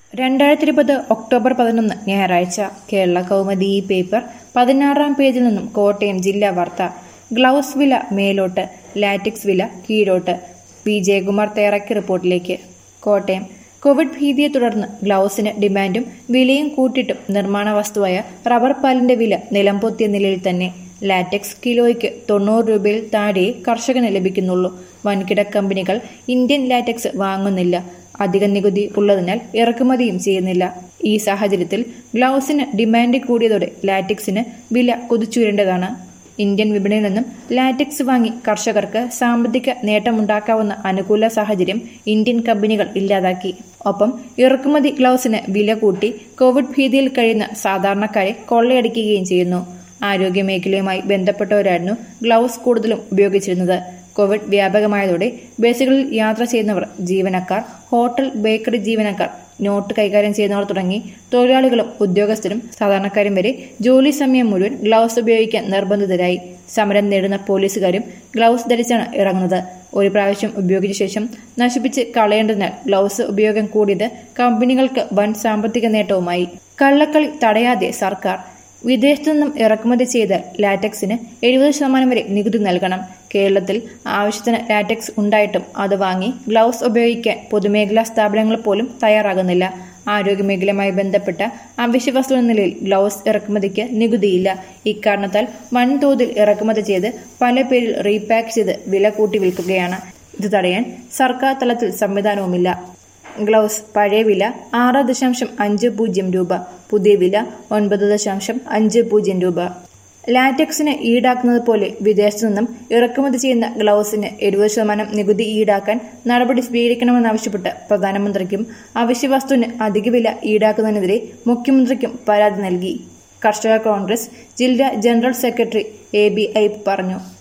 രണ്ടായിരത്തി ഇരുപത് ഒക്ടോബർ പതിനൊന്ന് ഞായറാഴ്ച കേരള കൗമുദി ഈ പേപ്പർ പതിനാറാം പേജിൽ നിന്നും കോട്ടയം ജില്ലാ വാർത്ത ഗ്ലൗസ് വില മേലോട്ട് ലാറ്റിക്സ് വില കീഴോട്ട് പി ജയകുമാർ തയ്യാറാക്കിയ റിപ്പോർട്ടിലേക്ക് കോട്ടയം കോവിഡ് ഭീതിയെ തുടർന്ന് ഗ്ലൗസിന് ഡിമാൻഡും വിലയും കൂട്ടിയിട്ടും നിർമ്മാണ വസ്തുവായ റബ്ബർ പാലിന്റെ വില നിലംപൊത്തിയ നിലയിൽ തന്നെ ലാറ്റക്സ് കിലോയ്ക്ക് തൊണ്ണൂറ് രൂപയിൽ താഴെ കർഷകന് ലഭിക്കുന്നുള്ളൂ വൻകിട കമ്പനികൾ ഇന്ത്യൻ ലാറ്റക്സ് വാങ്ങുന്നില്ല അധിക നികുതി ഉള്ളതിനാൽ ഇറക്കുമതിയും ചെയ്യുന്നില്ല ഈ സാഹചര്യത്തിൽ ഗ്ലൗസിന് ഡിമാൻഡ് കൂടിയതോടെ ലാറ്റിക്സിന് വില കുതിച്ചുയരേണ്ടതാണ് ഇന്ത്യൻ വിപണിയിൽ നിന്നും ലാറ്റിക്സ് വാങ്ങി കർഷകർക്ക് സാമ്പത്തിക നേട്ടമുണ്ടാക്കാവുന്ന അനുകൂല സാഹചര്യം ഇന്ത്യൻ കമ്പനികൾ ഇല്ലാതാക്കി ഒപ്പം ഇറക്കുമതി ഗ്ലൗസിന് വില കൂട്ടി കോവിഡ് ഭീതിയിൽ കഴിയുന്ന സാധാരണക്കാരെ കൊള്ളയടിക്കുകയും ചെയ്യുന്നു ആരോഗ്യ മേഖലയുമായി ബന്ധപ്പെട്ടവരായിരുന്നു ഗ്ലൗസ് കൂടുതലും ഉപയോഗിച്ചിരുന്നത് കോവിഡ് വ്യാപകമായതോടെ ബസ്സുകളിൽ യാത്ര ചെയ്യുന്നവർ ജീവനക്കാർ ഹോട്ടൽ ബേക്കറി ജീവനക്കാർ നോട്ട് കൈകാര്യം ചെയ്യുന്നവർ തുടങ്ങി തൊഴിലാളികളും ഉദ്യോഗസ്ഥരും സാധാരണക്കാരും വരെ ജോലി സമയം മുഴുവൻ ഗ്ലൗസ് ഉപയോഗിക്കാൻ നിർബന്ധിതരായി സമരം നേടുന്ന പോലീസുകാരും ഗ്ലൗസ് ധരിച്ചാണ് ഇറങ്ങുന്നത് ഒരു പ്രാവശ്യം ഉപയോഗിച്ച ശേഷം നശിപ്പിച്ച് കളയേണ്ടതിനാൽ ഗ്ലൗസ് ഉപയോഗം കൂടിയത് കമ്പനികൾക്ക് വൻ സാമ്പത്തിക നേട്ടവുമായി കള്ളക്കളി തടയാതെ സർക്കാർ വിദേശത്തു നിന്നും ഇറക്കുമതി ചെയ്ത ലാറ്റക്സിന് എഴുപത് ശതമാനം വരെ നികുതി നൽകണം കേരളത്തിൽ ആവശ്യത്തിന് ലാറ്റക്സ് ഉണ്ടായിട്ടും അത് വാങ്ങി ഗ്ലൗസ് ഉപയോഗിക്കാൻ പൊതുമേഖലാ സ്ഥാപനങ്ങൾ പോലും തയ്യാറാകുന്നില്ല ആരോഗ്യമേഖലയുമായി ബന്ധപ്പെട്ട അവശ്യ വസ്തു എന്ന നിലയിൽ ഗ്ലൗസ് ഇറക്കുമതിക്ക് നികുതിയില്ല ഇക്കാരണത്താൽ വൻതോതിൽ ഇറക്കുമതി ചെയ്ത് പല പേരിൽ റീപാക്ക് ചെയ്ത് വില കൂട്ടി വിൽക്കുകയാണ് ഇത് തടയാൻ സർക്കാർ തലത്തിൽ സംവിധാനവുമില്ല ഗ്ലൗസ് പഴയ വില ആറ് ദശാംശം അഞ്ച് പൂജ്യം രൂപ പുതിയ വില ഒൻപത് ദശാംശം അഞ്ച് പൂജ്യം രൂപ ലാറ്റക്സിന് ഈടാക്കുന്നത് പോലെ വിദേശത്തു നിന്നും ഇറക്കുമതി ചെയ്യുന്ന ഗ്ലൗസിന് എഴുപത് ശതമാനം നികുതി ഈടാക്കാൻ നടപടി സ്വീകരിക്കണമെന്നാവശ്യപ്പെട്ട് പ്രധാനമന്ത്രിക്കും അവശ്യവസ്തുവിന് അധിക വില ഈടാക്കുന്നതിനെതിരെ മുഖ്യമന്ത്രിക്കും പരാതി നൽകി കർഷക കോൺഗ്രസ് ജില്ലാ general secretary A B I പറഞ്ഞു